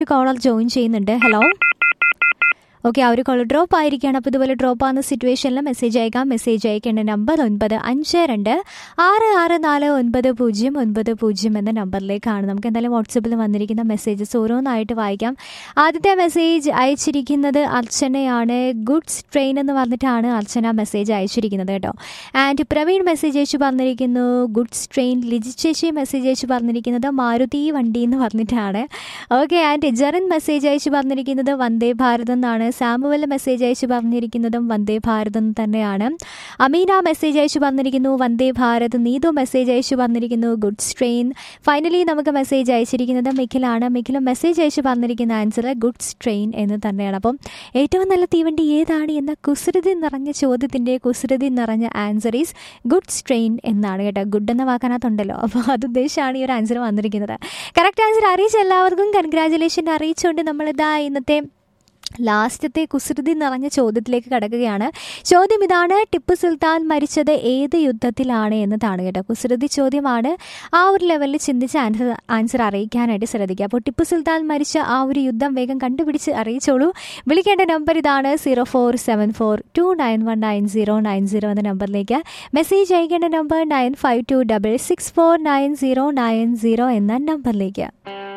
collar join ചെയ്യുന്നുണ്ട് hello okay ആ ഒരു കോൾ ഡ്രോപ്പ് ആയിരിക്കുകയാണ് അപ്പോൾ ഇതുപോലെ ഡ്രോപ്പ് ആകുന്ന സിറ്റുവേഷനിൽ മെസ്സേജ് അയക്കാം മെസ്സേജ് അയക്കേണ്ട നമ്പർ ഒൻപത് അഞ്ച് രണ്ട് ആറ് ആറ് നാല് ഒൻപത് പൂജ്യം ഒൻപത് പൂജ്യം എന്ന നമ്പറിലേക്കാണ് നമുക്ക് എന്തായാലും വാട്സപ്പിൽ വന്നിരിക്കുന്ന മെസ്സേജസ് ഓരോന്നായിട്ട് വായിക്കാം ആദ്യത്തെ മെസ്സേജ് അയച്ചിരിക്കുന്നത് അർച്ചനയാണ് ഗുഡ്സ് ട്രെയിൻ എന്ന് പറഞ്ഞിട്ടാണ് അർച്ചന മെസ്സേജ് അയച്ചിരിക്കുന്നത് കേട്ടോ ആൻഡ് പ്രവീൺ മെസ്സേജ് അയച്ചു പറഞ്ഞിരിക്കുന്നു ഗുഡ്സ് ട്രെയിൻ ലിജി ചേച്ചി മെസ്സേജ് അയച്ചു പറഞ്ഞിരിക്കുന്നത് മാരുതി വണ്ടി എന്ന് പറഞ്ഞിട്ടാണ് ഓക്കെ ആൻഡ് ജെറിൻ മെസ്സേജ് അയച്ചു പറഞ്ഞിരിക്കുന്നത് വന്ദേ ഭാരത് എന്നാണ് സാമുവൽ മെസ്സേജ് അയച്ചു പറഞ്ഞിരിക്കുന്നതും വന്ദേ ഭാരത് എന്ന് തന്നെയാണ് അമീന മെസ്സേജ് അയച്ചു പറഞ്ഞിരിക്കുന്നു വന്ദേ ഭാരത് നീതു മെസ്സേജ് അയച്ചു പറഞ്ഞിരിക്കുന്നു ഗുഡ്സ് ട്രെയിൻ ഫൈനലി നമുക്ക് മെസ്സേജ് അയച്ചിരിക്കുന്നത് മിഖിലാണ് മിഖിലും മെസ്സേജ് അയച്ചു പറഞ്ഞിരിക്കുന്ന ആൻസർ ഗുഡ്സ് ട്രെയിൻ എന്ന് തന്നെയാണ് അപ്പം ഏറ്റവും നല്ല തീവണ്ടി ഏതാണ് എന്ന കുസൃതി നിറഞ്ഞ ചോദ്യത്തിൻ്റെ കുസൃതി നിറഞ്ഞ ആൻസർ ഈസ് ഗുഡ്സ് ട്രെയിൻ എന്നാണ് കേട്ടോ ഗുഡ് എന്ന വാക്കാനകത്തുണ്ടല്ലോ അപ്പോൾ അത് ഉദ്ദേശിച്ചാണ് ഈ ഒരു ആൻസർ വന്നിരിക്കുന്നത് കറക്റ്റ് ആൻസർ അറിയിച്ച എല്ലാവർക്കും കൺഗ്രാജുലേഷൻ അറിയിച്ചുകൊണ്ട് നമ്മളിതാ ഇന്നത്തെ ലാസ്റ്റത്തെ കുസൃതി നിറഞ്ഞ ചോദ്യത്തിലേക്ക് കടക്കുകയാണ് ചോദ്യം ഇതാണ് ടിപ്പു സുൽത്താൻ മരിച്ചത് ഏത് യുദ്ധത്തിലാണ് എന്നതാണ് കേട്ടോ കുസൃതി ചോദ്യമാണ് ആ ഒരു ലെവലിൽ ചിന്തിച്ച് ആൻസർ ആൻസർ അറിയിക്കാനായിട്ട് ശ്രദ്ധിക്കുക അപ്പോൾ ടിപ്പു സുൽത്താൻ മരിച്ച ആ ഒരു യുദ്ധം വേഗം കണ്ടുപിടിച്ച് അറിയിച്ചോളൂ വിളിക്കേണ്ട നമ്പർ ഇതാണ് zero four seven four two nine one nine zero nine zero എന്ന നമ്പറിലേക്ക് മെസ്സേജ് അയക്കേണ്ട number nine five two double six four nine zero nine zero എന്ന നമ്പറിലേക്ക്